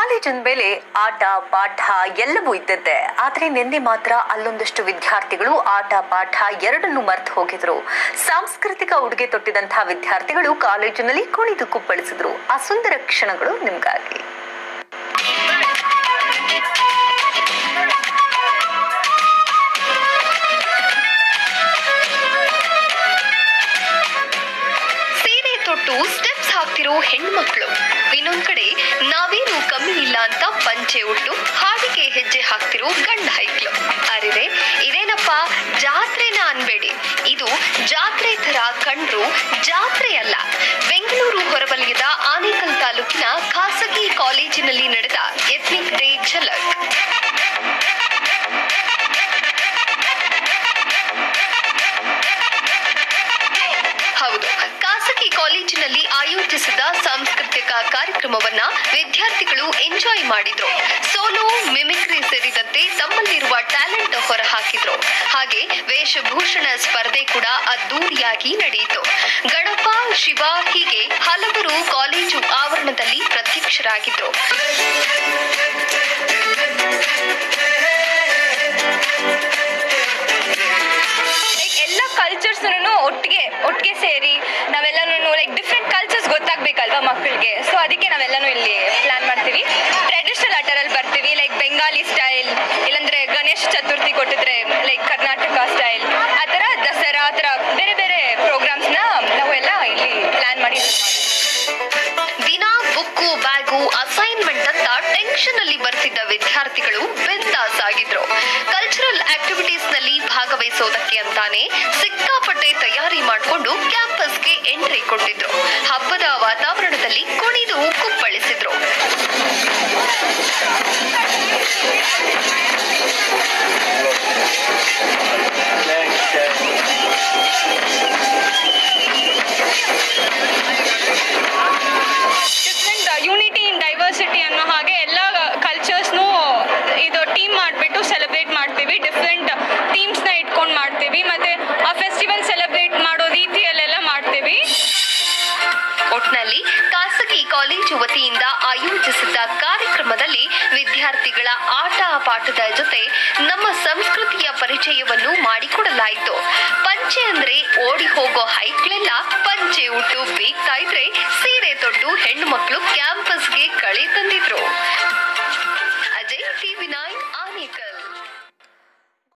ಕಾಲೇಜಿನ ಮೇಲೆ ಆಟ ಪಾಠ ಎಲ್ಲವೂ ಇದ್ದದ್ದೇ ಆದ್ರೆ ನಿನ್ನೆ ಮಾತ್ರ ಅಲ್ಲೊಂದಷ್ಟು ವಿದ್ಯಾರ್ಥಿಗಳು ಆಟ ಪಾಠ ಎರಡನ್ನೂ ಮರೆತು ಹೋಗಿದ್ರು ಸಾಂಸ್ಕೃತಿಕ ಉಡುಗೆ ತೊಟ್ಟಿದಂತಹ ವಿದ್ಯಾರ್ಥಿಗಳು ಕಾಲೇಜಿನಲ್ಲಿ ಕುಣಿದು ಕುಪ್ಪಳಿಸಿದ್ರು ಆ ಸುಂದರ ಕ್ಷಣಗಳು ನಿಮ್ಗಾಗಿ ಸೀರೆ ತೊಟ್ಟು ಸ್ಟೆಪ್ಸ್ ಹಾಕ್ತಿರೋ ಹೆಣ್ಮಕ್ಳು ಇನ್ನೊಂದ್ ಕಡೆ ನಾವೇನು ಕಮ್ಮಿ ಇಲ್ಲ ಅಂತ ಪಂಚೆ ಉಟ್ಟು ಹಾಡಿಗೆ ಹೆಜ್ಜೆ ಹಾಕ್ತಿರೋ ಗಂಡ ಹೈಕ್ಳು ಅರಿರೆ ಇದೇನಪ್ಪ ಜಾತ್ರೆನ ಅನ್ಬೇಡಿ ಇದು ಜಾತ್ರೆ ತರ ಕಂಡ್ರು ಜಾತ್ರೆ ಅಲ್ಲ ಬೆಂಗಳೂರು ಹೊರವಲಯದ ಆನೇಕಲ್ ತಾಲೂಕಿನ ಖಾಸಗಿ ಕಾಲೇಜಿನಲ್ಲಿ ನಡೆದ ಎಥ್ನಿಕ್ ಡೇ ಝಲಕ್ ಹೌದು ಖಾಸಗಿ ಕಾಲೇಜಿನಲ್ಲಿ ಆಯೋಜಿಸಿದ ಸಾಂಸ್ಕೃತಿಕ ಕಾರ್ಯಕ್ರಮವನ್ನ ವಿದ್ಯಾರ್ಥಿಗಳು ಎಂಜಾಯ್ ಮಾಡಿದ್ರು ಸೋಲೋ ಮಿಮಿಕ್ರಿ ಸೇರಿದಂತೆ ತಮ್ಮಲ್ಲಿರುವ ಟ್ಯಾಲೆಂಟ್ ಹೊರಹಾಕಿದ್ರು ಹಾಗೆ ವೇಷಭೂಷಣ ಸ್ಪರ್ಧೆ ಕೂಡ ಅದ್ದೂರಿಯಾಗಿ ನಡೆಯಿತು ಗಣಪ ಶಿವ ಹೀಗೆ ಹಲವರು ಕಾಲೇಜು ಆವರಣದಲ್ಲಿ ಪ್ರತ್ಯಕ್ಷರಾಗಿದ್ರು ಲೈಕ್ ಎಲ್ಲ ಕಲ್ಚರ್ಸ್ನು ಒಟ್ಟಿಗೆ ಒಟ್ಟಿಗೆ ಸೇರಿ ನಾವೆಲ್ಲನೂ ಲೈಕ್ ಡಿಫ್ರೆಂಟ್ ಕಲ್ಚರ್ಸ್ ಗೊತ್ತಾಗ್ಬೇಕಲ್ವಾ ಮಕ್ಕಳಿಗೆ ಸೊ ಅದಕ್ಕೆ ನಾವೆಲ್ಲನೂ ಇಲ್ಲಿ ಪ್ಲಾನ್ ಮಾಡ್ತೀವಿ ಟ್ರೆಡಿಷನಲ್ ಅಟರಲ್ಲಿ ಬರ್ತೀವಿ ಲೈಕ್ ಬೆಂಗಾಲಿ ಸ್ಟೈಲ್ ಇಲ್ಲಾಂದ್ರೆ ಗಣೇಶ ಚತುರ್ಥಿ ಕೊಟ್ಟಿದ್ರೆ ಲೈಕ್ ಕರ್ನಾಟಕ ಸ್ಟೈಲ್ ಆ ಥರ ದಸರಾ ಆ ಥರ ಬೇರೆ ಬೇರೆ ಪ್ರೋಗ್ರಾಮ್ಸ್ನ ನಾವೆಲ್ಲ ಇಲ್ಲಿ ಪ್ಲಾನ್ ಮಾಡಿ ದಿನ ಬುಕ್ಕು ಬ್ಯಾಗು ಅಸೈನ್ಮೆಂಟ್ ಅಂತ ಟೆನ್ಷನ್ ಅಲ್ಲಿ ಬರ್ತಿದ್ದ ವಿದ್ಯಾರ್ಥಿಗಳು ಬಿಂದಾಸ್ ಆಗಿದ್ರು ಕಲ್ಚರಲ್ ಆಕ್ಟಿವಿಟೀಸ್ ನಲ್ಲಿ ಭಾಗವಹಿಸೋದಕ್ಕೆ ಅಂತಾನೆ ಸಿಕ್ಕಾಪಟ್ಟೆ ತಯಾರಿ ಮಾಡಿಕೊಂಡು ಕ್ಯಾಂಪಸ್ಗೆ ಎಂಟ್ರಿ ಕೊಟ್ಟಿದ್ರು ಹಬ್ಬದ ವಾತಾವರಣದಲ್ಲಿ ಕುಣಿದು ಕುಪ್ಪಳಿಸಿದ್ರು ಡಿಫ್ರೆಂಟ್ ಯೂನಿಟಿ ಇನ್ ಡೈವರ್ಸಿಟಿ ಅನ್ನೋ ಹಾಗೆ ಎಲ್ಲ ಕಲ್ಚರ್ಸ್ನು ಇದು ಟೀಮ್ ಮಾಡಿಬಿಟ್ಟು ಸೆಲೆಬ್ರೇಟ್ ಮಾಡ್ತೀವಿ ಡಿಫ್ರೆಂಟ್ ಟೀಮ್ಸ್ನ ಇಟ್ಕೊಂಡು ಮಾಡ್ತೀವಿ ಮತ್ತು ಆ ಫೆಸ್ಟಿವಲ್ ಸೆಲೆಬ್ರೇಟ್ ಮಾಡೋ ರೀತಿಯಲ್ಲೆಲ್ಲ ಮಾಡ್ತೀವಿ ಒಟ್ನಲ್ಲಿ ಖಾಸಗಿ ಕಾಲೇಜು ವತಿಯಿಂದ ಆಯೋಜಿಸಿದ್ದ ಕಾರ್ಯಕ್ರಮದಲ್ಲಿ ವಿದ್ಯಾರ್ಥಿಗಳ ಆಟ ಪಾಠದ ಜೊತೆ ನಮ್ಮ ಸಂಸ್ಕೃತಿಯ ಪರಿಚಯವನ್ನು ಮಾಡಿಕೊಡಲಾಯಿತು ಪಂಚೆ ಅಂದ್ರೆ ಓಡಿ ಹೋಗೋ ಹೈಕ್ಲೆಲ್ಲ ಪಂಚೆ ಉಟ್ಟು ಬೀಗ್ತಾ ಇದ್ರೆ ಸೀರೆ ತೊಟ್ಟು ಹೆಣ್ಣು ಮಕ್ಕಳು ಕ್ಯಾಂಪಸ್ಗೆ ಕಳೆ ತಂದಿದ್ರು